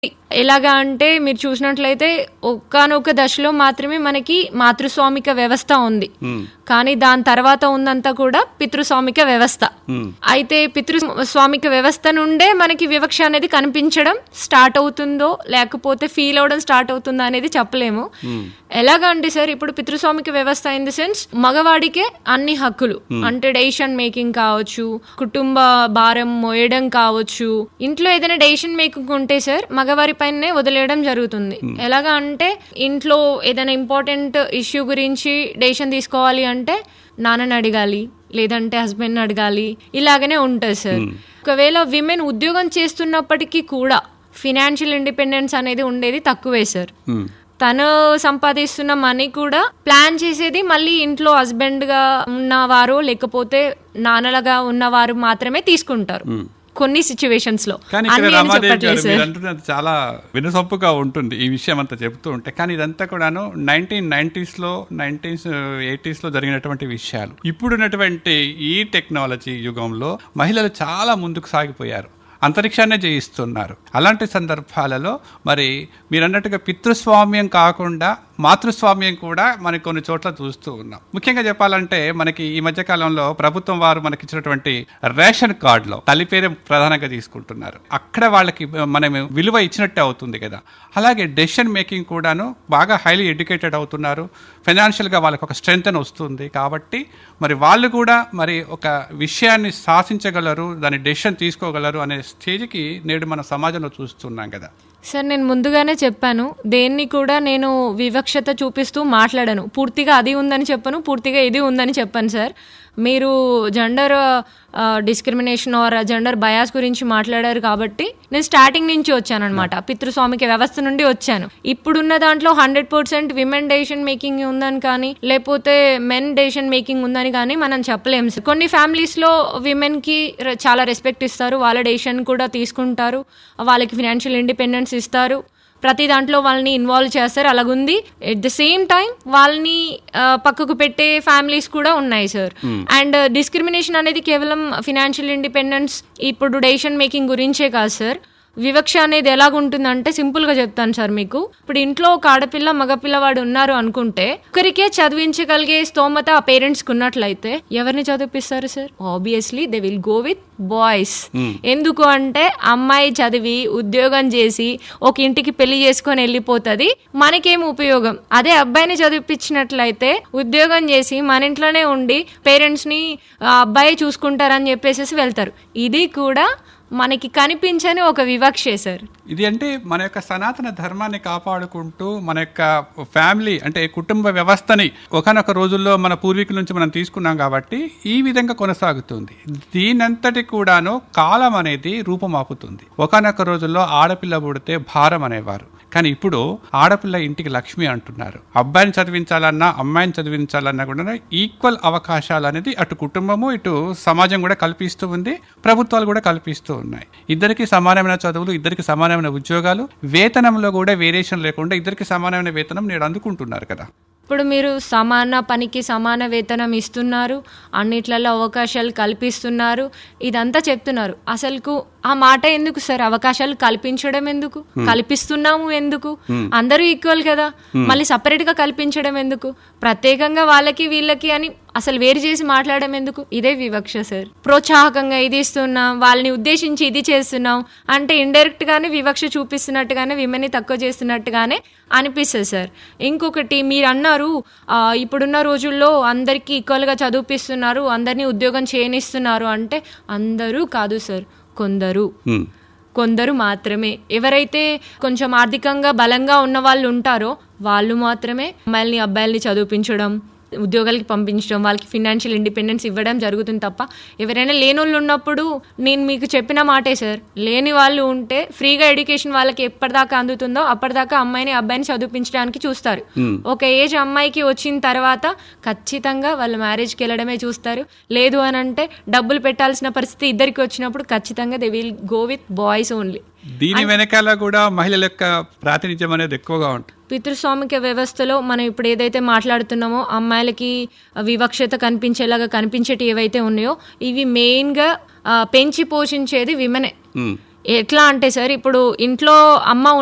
ఎలాగా అంటే మీరు చూసినట్లయితే ఒక్కనొక్క దశలో మాత్రమే మనకి మాతృస్వామిక వ్యవస్థ ఉంది కానీ దాని తర్వాత ఉందంతా కూడా పితృస్వామిక వ్యవస్థ అయితే పితృస్వామిక వ్యవస్థ నుండే మనకి వివక్ష అనేది కనిపించడం స్టార్ట్ అవుతుందో లేకపోతే ఫీల్ అవడం స్టార్ట్ అవుతుందో అనేది చెప్పలేము ఎలాగా అంటే సార్ ఇప్పుడు పితృస్వామిక వ్యవస్థ ఇన్ ది సెన్స్ మగవాడికే అన్ని హక్కులు అంటే డెసిషన్ మేకింగ్ కావచ్చు కుటుంబ భారం మోయడం కావచ్చు ఇంట్లో ఏదైనా డెసిషన్ మేకింగ్ ఉంటే సార్ మగవారి పైనే వదిలేయడం జరుగుతుంది ఎలాగా అంటే ఇంట్లో ఏదైనా ఇంపార్టెంట్ ఇష్యూ గురించి డెసిషన్ తీసుకోవాలి అంటే నాన్నని అడగాలి లేదంటే హస్బెండ్ అడగాలి ఇలాగనే ఉంటుంది సార్ ఒకవేళ విమెన్ ఉద్యోగం చేస్తున్నప్పటికీ కూడా ఫినాన్షియల్ ఇండిపెండెన్స్ అనేది ఉండేది తక్కువే సార్ తను సంపాదిస్తున్న మనీ కూడా ప్లాన్ చేసేది మళ్ళీ ఇంట్లో హస్బెండ్ గా ఉన్నవారు లేకపోతే నాన్నలుగా ఉన్నవారు మాత్రమే తీసుకుంటారు కొన్ని సిచ్యువేషన్స్ లో కానీ ఇక్కడ అన్ని అని రమాదేవి గారు చెప్పట్లేదు మీరు సార్ అంటున్నది చాలా వినసొప్పుగా ఉంటుంది ఈ విషయం అంతా చెబుతూ ఉంటే కానీ ఇదంతా కూడాను నైన్టీన్ నైన్టీస్ లో నైన్టీన్ ఎయిటీస్ లో జరిగినటువంటి విషయాలు ఇప్పుడున్నటువంటి ఈ టెక్నాలజీ యుగంలో మహిళలు చాలా ముందుకు సాగిపోయారు అంతరిక్షాన్నే జయిస్తున్నారు అలాంటి సందర్భాలలో మరి మీరు అన్నట్టుగా పితృస్వామ్యం కాకుండా మాతృస్వామ్యం కూడా మనకి కొన్ని చోట్ల చూస్తూ ఉన్నాం ముఖ్యంగా చెప్పాలంటే మనకి ఈ మధ్య కాలంలో ప్రభుత్వం వారు మనకి ఇచ్చినటువంటి రేషన్ కార్డులో తల్లి పేరే ప్రధానంగా తీసుకుంటున్నారు అక్కడ వాళ్ళకి మనం విలువ ఇచ్చినట్టే అవుతుంది కదా అలాగే డెసిషన్ మేకింగ్ కూడాను బాగా హైలీ ఎడ్యుకేటెడ్ అవుతున్నారు ఫైనాన్షియల్గా వాళ్ళకి ఒక స్ట్రెంగ్త్ అని వస్తుంది కాబట్టి మరి వాళ్ళు కూడా మరి ఒక విషయాన్ని శాసించగలరు దాని డెసిషన్ తీసుకోగలరు అనే స్టేజ్కి నేడు మన సమాజంలో చూస్తున్నాం కదా సార్ నేను ముందుగానే చెప్పాను దేన్ని కూడా నేను వివక్షత చూపిస్తూ మాట్లాడను పూర్తిగా అది ఉందని చెప్పను పూర్తిగా ఇది ఉందని చెప్పాను సార్ మీరు gender discrimination or gender bias గురించి మాట్లాడారు కాబట్టి నేను స్టార్టింగ్ నుంచి వచ్చాను అనమాట పితృస్వామిక వ్యవస్థ నుండి వచ్చాను ఇప్పుడున్న దాంట్లో hundred percent women decision making ఉందని కానీ లేకపోతే మెన్ డెసిషన్ మేకింగ్ ఉందని కానీ మనం చెప్పలేము సార్ కొన్ని ఫ్యామిలీస్ లో విమెన్ కి ర- చాలా రెస్పెక్ట్ ఇస్తారు వాళ్ళ డెసిషన్ కూడా తీసుకుంటారు వాళ్ళకి ఫినాన్షియల్ ఇండిపెండెన్స్ ఇస్తారు ప్రతి దాంట్లో వాళ్ళని ఇన్వాల్వ్ చేస్తారు అలాగుంది ఎట్ ద సేమ్ టైం వాళ్ళని ఆ, పక్కకు పెట్టే ఫ్యామిలీస్ కూడా ఉన్నాయి సార్ అండ్ డిస్క్రిమినేషన్ అనేది కేవలం ఫినాన్షియల్ ఇండిపెండెన్స్ ఇప్పుడు డెసిషన్ మేకింగ్ గురించే కాదు సార్ వివక్ష అనేది ఎలాగుంటుందంటే సింపుల్ గా చెప్తాను సార్ మీకు ఇప్పుడు ఇంట్లో ఒక ఆడపిల్ల మగపిల్లవాడు ఉన్నారు అనుకుంటే ఒకరికే చదివించగలిగే స్తోమత ఆ పేరెంట్స్ కు ఉన్నట్లయితే ఎవరిని చదివిపిస్తారు sir obviously they will go with boys ఎందుకు అంటే అమ్మాయి చదివి ఉద్యోగం చేసి ఒక ఇంటికి పెళ్లి చేసుకొని వెళ్ళిపోతుంది మనకేం ఉపయోగం అదే అబ్బాయిని చదివిపించినట్లయితే ఉద్యోగం చేసి మన ఇంట్లోనే ఉండి పేరెంట్స్ ని ఆ అబ్బాయి చూసుకుంటారని చెప్పేసి వెళ్తారు ఇది కూడా మనకి కనిపించని ఒక వివక్షే సార్ ఇది అంటే మన యొక్క సనాతన ధర్మాన్ని కాపాడుకుంటూ మన యొక్క ఫ్యామిలీ అంటే కుటుంబ వ్యవస్థని ఒకనొక రోజుల్లో మన పూర్వీకుల నుంచి మనం తీసుకున్నాం కాబట్టి ఈ విధంగా కొనసాగుతుంది దీనంతటి కూడాను కాలం అనేది రూపమాపుతుంది ఒకనొక రోజుల్లో ఆడపిల్ల పుడితే భారం అనేవారు కానీ ఇప్పుడు ఆడపిల్ల ఇంటికి లక్ష్మి అంటున్నారు అబ్బాయిని చదివించాలన్నా అమ్మాయిని చదివించాలన్నా కూడా ఈక్వల్ అవకాశాలు అనేది అటు కుటుంబము ఇటు సమాజం కూడా కల్పిస్తూ ఉంది ప్రభుత్వాలు కూడా కల్పిస్తూ ఉన్నాయి ఇద్దరికి సమానమైన చదువులు ఇద్దరికి సమానమైన ఉద్యోగాలు వేతనంలో కూడా వేరియేషన్ లేకుండా ఇద్దరికి సమానమైన వేతనం నేడు అందుకుంటున్నారు కదా ఇప్పుడు మీరు సమాన పనికి సమాన వేతనం ఇస్తున్నారు అన్నిట్లలో అవకాశాలు కల్పిస్తున్నారు ఇదంతా చెప్తున్నారు అసలుకు ఆ మాట ఎందుకు సార్ అవకాశాలు కల్పించడం ఎందుకు కల్పిస్తున్నాము ఎందుకు అందరూ ఈక్వల్ కదా మళ్ళీ సపరేట్ గా కల్పించడం ఎందుకు ప్రత్యేకంగా వాళ్ళకి వీళ్ళకి అని అసలు వేరు చేసి మాట్లాడడం ఎందుకు ఇదే వివక్ష సార్ ప్రోత్సాహకంగా ఇది ఇస్తున్నాం వాళ్ళని ఉద్దేశించి ఇది చేస్తున్నాం అంటే ఇండైరెక్ట్ గానే వివక్ష చూపిస్తున్నట్టుగానే విమెన్ ని తక్కువ చేస్తున్నట్టుగానే అనిపిస్తుంది సార్ ఇంకొకటి మీరు అన్నారు ఆ, ఇప్పుడున్న రోజుల్లో అందరికీ ఈక్వల్ గా చదివిపిస్తున్నారు అందరినీ ఉద్యోగం చేయనిస్తున్నారు అంటే అందరూ కాదు సార్ కొందరు కొందరు మాత్రమే ఎవరైతే కొంచెం ఆర్థికంగా బలంగా ఉన్న వాళ్ళు ఉంటారో వాళ్ళు మాత్రమే అమ్మాయిల్ని అబ్బాయిల్ని చదివించడం ఉద్యోగాలకి పంపించడం వాళ్ళకి ఫినాన్షియల్ ఇండిపెండెన్స్ ఇవ్వడం జరుగుతుంది తప్ప ఎవరైనా లేనోళ్ళు ఉన్నప్పుడు నేను మీకు చెప్పిన మాటే సార్ లేని వాళ్ళు ఉంటే ఫ్రీగా ఎడ్యుకేషన్ వాళ్ళకి ఎప్పటిదాకా అందుతుందో అప్పటిదాకా అమ్మాయిని అబ్బాయిని చదివించడానికి చూస్తారు ఒక ఏజ్ అమ్మాయికి వచ్చిన తర్వాత ఖచ్చితంగా వాళ్ళ మ్యారేజ్కి వెళ్ళడమే చూస్తారు లేదు అని అంటే డబ్బులు పెట్టాల్సిన పరిస్థితి ఇద్దరికి వచ్చినప్పుడు ఖచ్చితంగా they will go with boys only దీని వెనకాల కూడా మహిళల యొక్క ప్రాతినిధ్యం అనేది ఎక్కువగా ఉంటుంది పితృస్వామిక వ్యవస్థలో మనం ఇప్పుడు ఏదైతే మాట్లాడుతున్నామో అమ్మాయిలకి వివక్షత కనిపించేలాగా కనిపించేటి ఏవైతే ఉన్నాయో ఇవి మెయిన్గా ఆ, పెంచి పోషించేది విమెనే ఎట్లా అంటే సార్ ఇప్పుడు ఇంట్లో అమ్మ